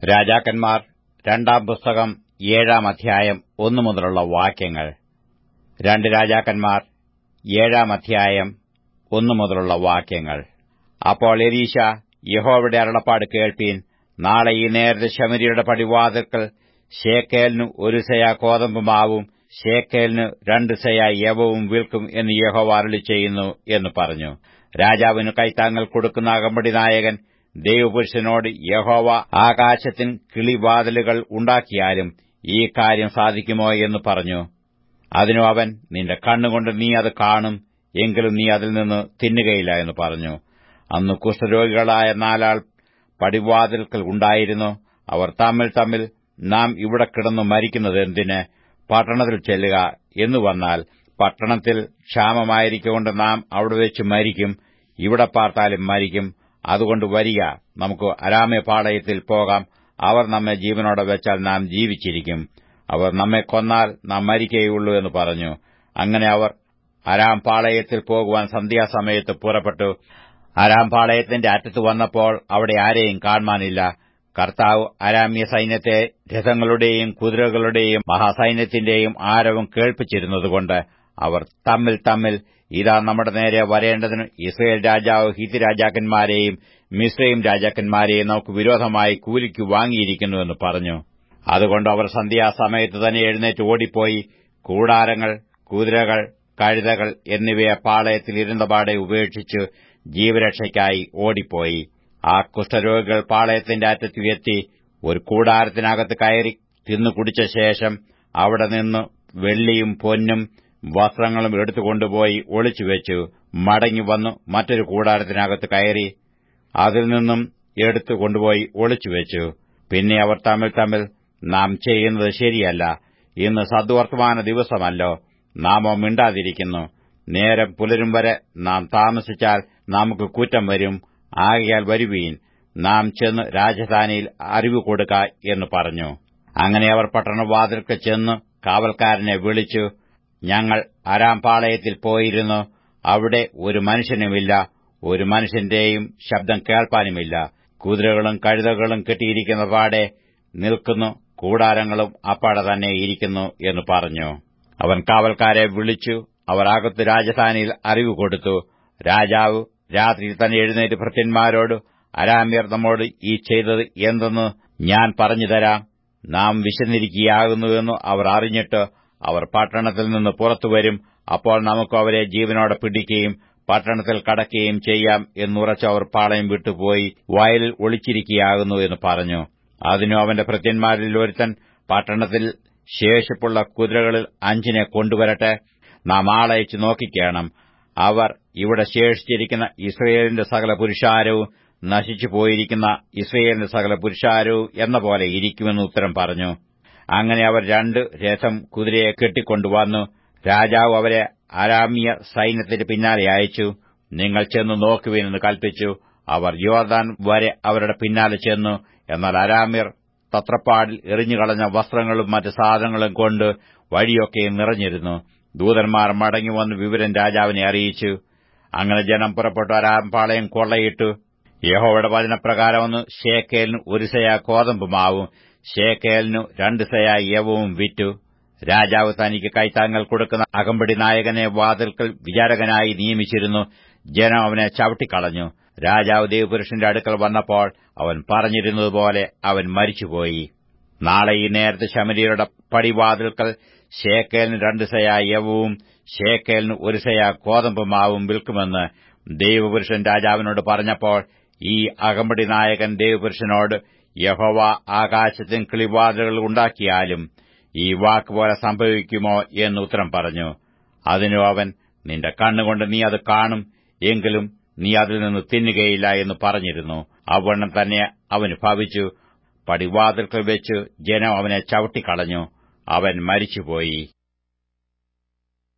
രാജാക്കന്മാർ രണ്ടാം പുസ്തകം ഏഴാം അധ്യായം ഒന്നു മുതലുള്ള വാക്യങ്ങൾ രണ്ട് രാജാക്കന്മാർ ഏഴാം അധ്യായം ഒന്നു മുതലുള്ള വാക്യങ്ങൾ അപ്പോൾ എലീശ യഹോവയുടെ അരുളപ്പാട് കേൾപ്പീൻ നാളെ ഈ നേരത്തെ ശമരിയുടെ പടിവാതിൽക്കൽ ശേക്കേലിന് ഒരു സെയ കോതമ്പുമാവും ശേക്കേലിന് രണ്ട് സെയ യവവും വിൽക്കും എന്ന് യഹോവ അരുളി ചെയ്യുന്നു എന്ന് പറഞ്ഞു രാജാവിന് കൈത്താങ്ങൽ കൊടുക്കുന്ന അകമ്പടി നായകൻ ദൈവപുരുഷനോട് യഹോവ ആകാശത്തിൻ കിളിവാതിലുകൾ ഉണ്ടാക്കിയാലും ഈ കാര്യം സാധിക്കുമോ എന്ന് പറഞ്ഞു അതിനു അവൻ നിന്റെ കണ്ണുകൊണ്ട് നീ അത് കാണും എങ്കിലും നീ അതിൽ നിന്ന് തിന്നുകയില്ല എന്ന് പറഞ്ഞു അന്ന് കുഷ്ഠരോഗികളായ നാലാൾ പടിവാതിൽക്കൽ ഉണ്ടായിരുന്നു അവർ തമ്മിൽ തമ്മിൽ നാം ഇവിടെ കിടന്നു മരിക്കുന്നത് എന്തിന് പട്ടണത്തിൽ ചെല്ലുക എന്നു വന്നാൽ പട്ടണത്തിൽ ക്ഷാമമായിരിക്കൊണ്ട് നാം അവിടെ വെച്ച് മരിക്കും ഇവിടെ പാർത്താലും മരിക്കും അതുകൊണ്ട് വരിക നമുക്ക് അരാമ്യ പാളയത്തിൽ പോകാം അവർ നമ്മെ ജീവനോടെ വെച്ചാൽ നാം ജീവിച്ചിരിക്കും അവർ നമ്മെ കൊന്നാൽ നാം മരിക്കുകയുള്ളൂ എന്ന് പറഞ്ഞു അങ്ങനെ അവർ അരാം പാളയത്തിൽ പോകുവാൻ സന്ധ്യാസമയത്ത് പുറപ്പെട്ടു അരാം പാളയത്തിന്റെ അറ്റത്ത് വന്നപ്പോൾ അവിടെ ആരെയും കാണാനില്ല കർത്താവ് അരാമ്യ സൈന്യത്തെ രഥങ്ങളുടെയും കുതിരകളുടെയും മഹാസൈന്യത്തിന്റെയും ആരവം കേൾപ്പിച്ചിരുന്നതുകൊണ്ട് അവർ തമ്മിൽ തമ്മിൽ ഇതാ നമ്മുടെ നേരെ വരേണ്ടതിന് ഇസ്രയേൽ രാജാവ് ഹിതി രാജാക്കന്മാരെയും മിശ്രയും രാജാക്കന്മാരെയും നമുക്ക് വിരോധമായി കൂലിക്ക് വാങ്ങിയിരിക്കുന്നുവെന്ന് പറഞ്ഞു അതുകൊണ്ട് അവർ സന്ധ്യാസമയത്ത് തന്നെ എഴുന്നേറ്റ് ഓടിപ്പോയി കൂടാരങ്ങൾ കുതിരകൾ കഴുതകൾ എന്നിവയെ പാളയത്തിൽ ഇരുന്നപാടെ ഉപേക്ഷിച്ച് ജീവരക്ഷയ്ക്കായി ഓടിപ്പോയി ആ കുഷ്ഠരോഗികൾ പാളയത്തിന്റെ അറ്റത്ത് എത്തി ഒരു കൂടാരത്തിനകത്ത് കയറി തിന്നു കുടിച്ച ശേഷം അവിടെ നിന്ന് വെള്ളിയും പൊന്നും വസ്ത്രങ്ങളും എടുത്തുകൊണ്ടുപോയി ഒളിച്ചുവെച്ചു മടങ്ങി വന്നു മറ്റൊരു കൂടാരത്തിനകത്ത് കയറി അതിൽ നിന്നും എടുത്തു കൊണ്ടുപോയി ഒളിച്ചുവെച്ചു പിന്നെ അവർ തമ്മിൽ തമ്മിൽ നാം ചെയ്യുന്നത് ശരിയല്ല ഇന്ന് സദ്വർത്തമാന ദിവസമല്ലോ നാമോ മിണ്ടാതിരിക്കുന്നു നേരം പുലരും വരെ നാം താമസിച്ചാൽ നമുക്ക് കുറ്റം വരും ആകയാൽ വരുവീൻ നാം ചെന്ന് രാജധാനിയിൽ അറിവ് കൊടുക്ക എന്ന് പറഞ്ഞു അങ്ങനെ അവർ പട്ടണവാതിൽക്ക് ചെന്ന് കാവൽക്കാരനെ വിളിച്ചു ഞങ്ങൾ അരാംപാളയത്തിൽ പോയിരുന്നു അവിടെ ഒരു മനുഷ്യനുമില്ല ഒരു മനുഷ്യന്റെയും ശബ്ദം കേൾപ്പാനുമില്ല കുതിരകളും കഴുതകളും കെട്ടിയിരിക്കുന്ന പാടെ നിൽക്കുന്നു കൂടാരങ്ങളും അപ്പാടെ തന്നെ ഇരിക്കുന്നു എന്ന് പറഞ്ഞു അവൻ കാവൽക്കാരെ വിളിച്ചു അവർ അകത്ത് രാജധാനിയിൽ അറിവ് കൊടുത്തു രാജാവ് രാത്രിയിൽ തന്നെ എഴുന്നേറ്റ് ഭൃത്യന്മാരോട് അരാമ്യർ നമ്മോട് ഈ ചെയ്തത് എന്തെന്ന് ഞാൻ പറഞ്ഞുതരാം നാം വിശന്നിരിക്കുകയാകുന്നുവെന്ന് അവർ അറിഞ്ഞിട്ട് അവർ പട്ടണത്തിൽ നിന്ന് പുറത്തുവരും അപ്പോൾ നമുക്ക് അവരെ ജീവനോടെ പിടിക്കുകയും പട്ടണത്തിൽ കടക്കുകയും ചെയ്യാം എന്നുറച്ച് അവർ പാളയം വിട്ടുപോയി വയലിൽ ഒളിച്ചിരിക്കുകയാകുന്നു എന്ന് പറഞ്ഞു അതിനു അവന്റെ ഭൃത്യന്മാരിൽ ഒരുത്തൻ പട്ടണത്തിൽ ശേഷിപ്പുള്ള കുതിരകളിൽ അഞ്ചിനെ കൊണ്ടുവരട്ടെ നാം ആളയച്ചു നോക്കിക്കേണം അവർ ഇവിടെ ശേഷിച്ചിരിക്കുന്ന ഇസ്രയേലിന്റെ സകല പുരുഷാരവും നശിച്ചു പോയിരിക്കുന്ന ഇസ്രയേലിന്റെ സകല പുരുഷാരവും എന്ന പോലെ ഇരിക്കുമെന്ന് ഉത്തരം പറഞ്ഞു അങ്ങനെ അവർ രണ്ട് രഥം കുതിരയെ കെട്ടിക്കൊണ്ടുവന്നു രാജാവ് അവരെ അരാമ്യ സൈന്യത്തിന്റെ പിന്നാലെ അയച്ചു നിങ്ങൾ ചെന്ന് നോക്കുവിനെന്ന് കൽപ്പിച്ചു അവർ യോർദാൻ വരെ അവരുടെ പിന്നാലെ ചെന്നു എന്നാൽ അരാമ്യർ തത്രപ്പാടിൽ എറിഞ്ഞുകളഞ്ഞ വസ്ത്രങ്ങളും മറ്റ് സാധനങ്ങളും കൊണ്ട് വഴിയൊക്കെ നിറഞ്ഞിരുന്നു ദൂതന്മാർ മടങ്ങിവന്ന് വിവരം രാജാവിനെ അറിയിച്ചു അങ്ങനെ ജനം പുറപ്പെട്ടു അരാംപാളയം കൊള്ളയിട്ടു യഹോവയുടെ വചനപ്രകാരമൊന്ന് ഷേക്കേലിന് ഒരു സയ കോതമ്പുമാവും ഷേക്കേലിനു രണ്ട് സയ യവവും വിറ്റു രാജാവ് തനിക്ക് കൈത്താങ്ങൽ കൊടുക്കുന്ന അകമ്പടി നായകനെ വാതിൽക്കൽ വിചാരകനായി നിയമിച്ചിരുന്നു ജനം അവനെ ചവിട്ടിക്കളഞ്ഞു രാജാവ് ദേവപുരുഷന്റെ അടുക്കൽ വന്നപ്പോൾ അവൻ പറഞ്ഞിരുന്നതുപോലെ അവൻ മരിച്ചുപോയി നാളെ ഈ നേരത്തെ ശമരിയുടെ പടിവാതിൽക്കൽ ഷേക്കേലിന് രണ്ട് സയ യവവും ഷേക്കേലിന് ഒരു സയ കോതമ്പുമാവും വിൽക്കുമെന്ന് ദൈവപുരുഷൻ രാജാവിനോട് പറഞ്ഞപ്പോൾ ഈ അകമ്പടി നായകൻ ദേവപുരുഷനോട് യഹോവ ആകാശത്തിന് കിളിവാതിലുകൾ ഉണ്ടാക്കിയാലും ഈ വാക്കുപോലെ സംഭവിക്കുമോ എന്ന് ഉത്തരം പറഞ്ഞു അതിനു അവൻ നിന്റെ കണ്ണുകൊണ്ട് നീ അത് കാണും എങ്കിലും നീ അതിൽ നിന്ന് തിന്നുകയില്ല എന്ന് പറഞ്ഞിരുന്നു അവണ്ണം തന്നെ അവന് ഭവിച്ചു പടിവാതിൽക്കൽ വെച്ച് ജനം അവനെ ചവിട്ടിക്കളഞ്ഞു അവൻ മരിച്ചുപോയി